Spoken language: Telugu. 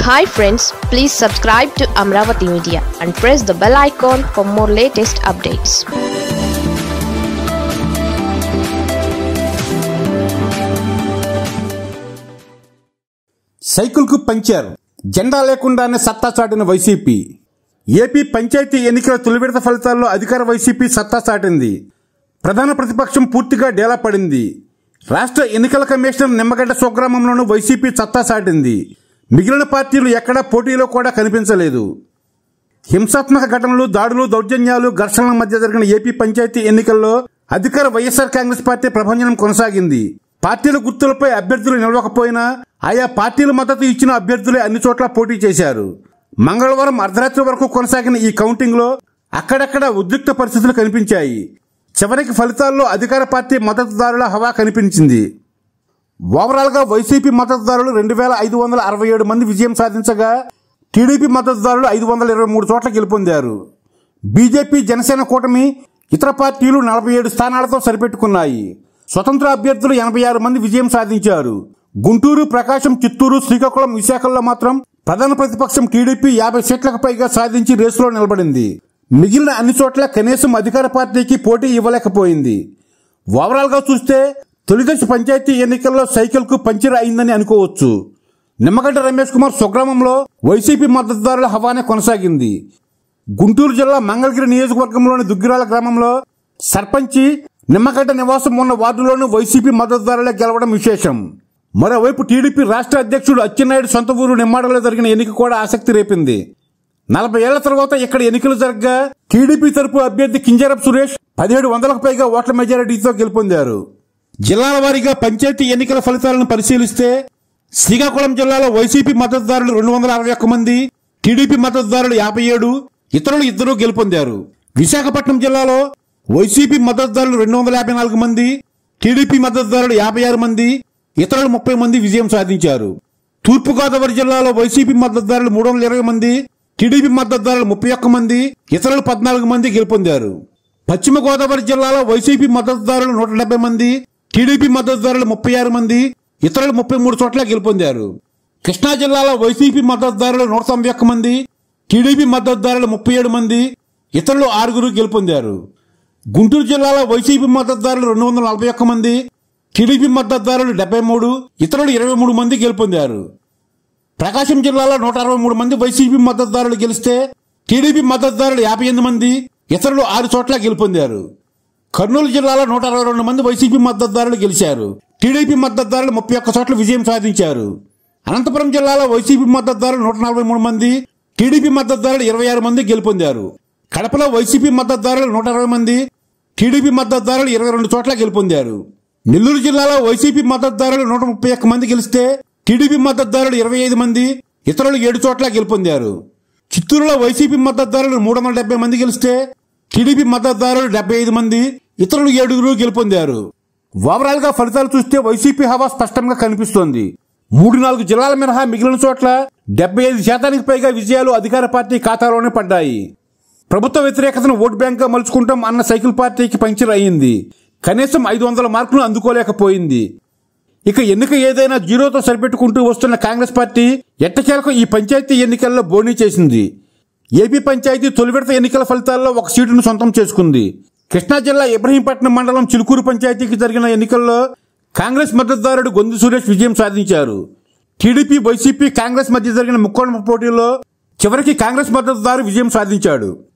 hi friends please subscribe to Amaravati media and press the bell icon for more latest updates సైకిల్కు పంచర్ జెండా లేకుండానే సత్తా చాటిన వైసీపీ ఏపీ పంచాయతీ ఎన్నికల తొలి విడత ఫలితాల్లో అధికార వైసీపీ సత్తా చాటింది ప్రధాన ప్రతిపక్షం పూర్తిగా డేలా పడింది రాష్ట్ర ఎన్నికల కమిషనర్ నిమ్మగడ్డ స్వగ్రామంలోనూ వైసీపీ సత్తా చాటింది మిగిలిన పార్టీలు ఎక్కడా పోటీలో కూడా కనిపించలేదు హింసాత్మక ఘటనలు దాడులు దౌర్జన్యాలు ఘర్షణల మధ్య జరిగిన ఏపీ పంచాయతీ ఎన్నికల్లో అధికార వైఎస్ఆర్ కాంగ్రెస్ పార్టీ ప్రభంజనం కొనసాగింది పార్టీల గుర్తులపై అభ్యర్థులు నిలవకపోయినా ఆయా పార్టీల మద్దతు ఇచ్చిన అభ్యర్థులే అన్ని చోట్ల పోటీ చేశారు మంగళవారం అర్ధరాత్రి వరకు కొనసాగిన ఈ కౌంటింగ్ లో అక్కడక్కడ ఉద్రిక్త పరిస్థితులు కనిపించాయి చివరికి ఫలితాల్లో అధికార పార్టీ మద్దతుదారుల హవా కనిపించింది ఓవరాల్ గా వైసీపీ మద్దతుదారులు రెండు వేల ఐదు వందల అరవై ఏడు మంది విజయం సాధించగా టీడీపీ మద్దతుదారులు ఐదు వందల ఇరవై మూడు చోట్ల గెలుపొందారు బీజేపీ జనసేన కూటమి ఇతర పార్టీలు నలభై ఏడు స్థానాలతో సరిపెట్టుకున్నాయి స్వతంత్ర అభ్యర్థులు ఎనభై ఆరు మంది విజయం సాధించారు గుంటూరు ప్రకాశం చిత్తూరు శ్రీకాకుళం విశాఖల్లో మాత్రం ప్రధాన ప్రతిపక్షం టీడీపీ యాభై సీట్లకు పైగా సాధించి రేసులో నిలబడింది మిగిలిన అన్ని చోట్ల కనీసం అధికార పార్టీకి పోటీ ఇవ్వలేకపోయింది ఓవరాల్ గా చూస్తే తొలిదశ పంచాయతీ ఎన్నికల్లో సైకిల్ కు పంచర్ అయిందని అనుకోవచ్చు నిమ్మగడ్డ రమేష్ కుమార్ స్వగ్రామంలో వైసీపీ మద్దతుదారుల హవానే కొనసాగింది గుంటూరు జిల్లా మంగళగిరి నియోజకవర్గంలోని దుగ్గిరాల గ్రామంలో సర్పంచి నిమ్మగడ్డ నివాసం ఉన్న వార్డులోనూ వైసీపీ మద్దతుదారులే గెలవడం విశేషం మరోవైపు టీడీపీ రాష్ట్ర అధ్యక్షుడు అచ్చెన్నాయుడు సొంత ఊరు నిమ్మాడలో జరిగిన ఎన్నిక కూడా ఆసక్తి రేపింది నలభై ఏళ్ల తర్వాత ఇక్కడ ఎన్నికలు జరగగా టీడీపీ తరపు అభ్యర్థి కింజరప్ సురేష్ పదిహేడు వందలకు పైగా ఓట్ల మెజారిటీతో గెలుపొందారు జిల్లాల వారీగా పంచాయతీ ఎన్నికల ఫలితాలను పరిశీలిస్తే శ్రీకాకుళం జిల్లాలో వైసీపీ మద్దతుదారులు రెండు వందల అరవై ఒక్క మంది టీడీపీ మద్దతుదారులు యాభై ఏడు ఇతరులు ఇద్దరు గెలుపొందారు విశాఖపట్నం జిల్లాలో వైసీపీ మద్దతుదారులు రెండు వందల యాభై నాలుగు మంది టీడీపీ మద్దతుదారులు యాభై ఆరు మంది ఇతరులు ముప్పై మంది విజయం సాధించారు తూర్పుగోదావరి జిల్లాలో వైసీపీ మద్దతుదారులు మూడు వందల ఇరవై మంది టీడీపీ మద్దతుదారులు ముప్పై ఒక్క మంది ఇతరులు పద్నాలుగు మంది గెలుపొందారు పశ్చిమ గోదావరి జిల్లాలో వైసీపీ మద్దతుదారులు నూట డెబ్బై మంది టీడీపీ మద్దతుదారులు ముప్పై ఆరు మంది ఇతరులు ముప్పై మూడు చోట్ల గెలుపొందారు కృష్ణా జిల్లాలో వైసీపీ మద్దతుదారులు నూట తొంభై ఒక్క మంది టీడీపీ మద్దతుదారులు ముప్పై ఏడు మంది ఇతరులు ఆరుగురు గెలుపొందారు గుంటూరు జిల్లాలో వైసీపీ మద్దతుదారులు రెండు వందల నలభై ఒక్క మంది టీడీపీ మద్దతుదారులు డెబ్బై మూడు ఇతరులు ఇరవై మూడు మంది గెలుపొందారు ప్రకాశం జిల్లాలో నూట అరవై మూడు మంది వైసీపీ మద్దతుదారులు గెలిస్తే టీడీపీ మద్దతుదారులు యాభై ఎనిమిది మంది ఇతరులు ఆరు చోట్ల గెలుపొందారు కర్నూలు జిల్లాలో నూట అరవై రెండు మంది వైసీపీ మద్దతుదారులు గెలిచారు టీడీపీ మద్దతుదారులు ముప్పై ఒక్క చోట్ల విజయం సాధించారు అనంతపురం జిల్లాలో వైసీపీ మద్దతుదారులు నూట నలభై మూడు మంది టీడీపీ మద్దతుదారులు ఇరవై ఆరు మంది గెలుపొందారు కడపలో వైసీపీ మద్దతుదారులు నూట అరవై మంది టీడీపీ మద్దతుదారులు ఇరవై రెండు చోట్ల గెలుపొందారు నెల్లూరు జిల్లాలో వైసీపీ మద్దతుదారులు నూట ముప్పై ఒక్క మంది గెలిస్తే టీడీపీ మద్దతుదారులు ఇరవై ఐదు మంది ఇతరులు ఏడు చోట్ల గెలుపొందారు చిత్తూరులో వైసీపీ మద్దతుదారులు మూడు వందల డెబ్బై మంది గెలిస్తే టీడీపీ మద్దతుదారులు డెబ్బై ఐదు మంది ఇతరులు ఏడుగురు గెలుపొందారు ఓవరాల్ గా ఫలితాలు చూస్తే వైసీపీ హవా స్పష్టంగా కనిపిస్తోంది మూడు నాలుగు జిల్లాల మినహా మిగిలిన చోట్ల డెబ్బై ఐదు శాతానికి పైగా విజయాలు అధికార పార్టీ ఖాతాలోనే పడ్డాయి ప్రభుత్వ వ్యతిరేకతను ఓటు బ్యాంక్ గా మలుచుకుంటాం అన్న సైకిల్ పార్టీకి పంచర్ అయ్యింది కనీసం ఐదు వందల మార్కులు అందుకోలేకపోయింది ఇక ఎన్నిక ఏదైనా జీరోతో సరిపెట్టుకుంటూ వస్తున్న కాంగ్రెస్ పార్టీ ఎట్టకేలకు ఈ పంచాయతీ ఎన్నికల్లో బోనీ చేసింది ఏపీ పంచాయతీ తొలి విడత ఎన్నికల ఫలితాల్లో ఒక సీటును సొంతం చేసుకుంది కృష్ణా జిల్లా ఇబ్రహీంపట్నం మండలం చిలుకూరు పంచాయతీకి జరిగిన ఎన్నికల్లో కాంగ్రెస్ మద్దతుదారుడు గొంతు సురేష్ విజయం సాధించారు టీడీపీ వైసీపీ కాంగ్రెస్ మధ్య జరిగిన ముక్కోణ పోటీలో చివరికి కాంగ్రెస్ మద్దతుదారు విజయం సాధించాడు